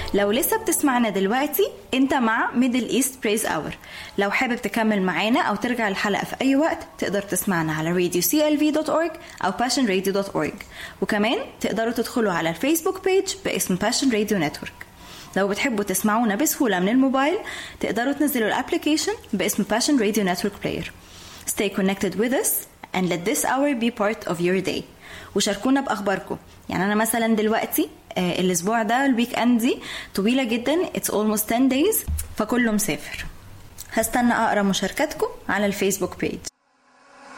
لو لسه بتسمعنا دلوقتي انت مع ميدل ايست بريز اور لو حابب تكمل معانا او ترجع الحلقه في اي وقت تقدر تسمعنا على راديو سي ال في دوت اورج او باشن راديو دوت اورج وكمان تقدروا تدخلوا على الفيسبوك بيج باسم باشن راديو نتورك لو بتحبوا تسمعونا بسهوله من الموبايل تقدروا تنزلوا الابلكيشن باسم باشن راديو نتورك بلاير Stay connected with us and let this hour be part of your day وشاركونا باخباركم يعني انا مثلا دلوقتي آه، الاسبوع ده الويك اند دي طويله جدا it's almost 10 days فكله مسافر هستنى اقرا مشاركاتكم على الفيسبوك بيج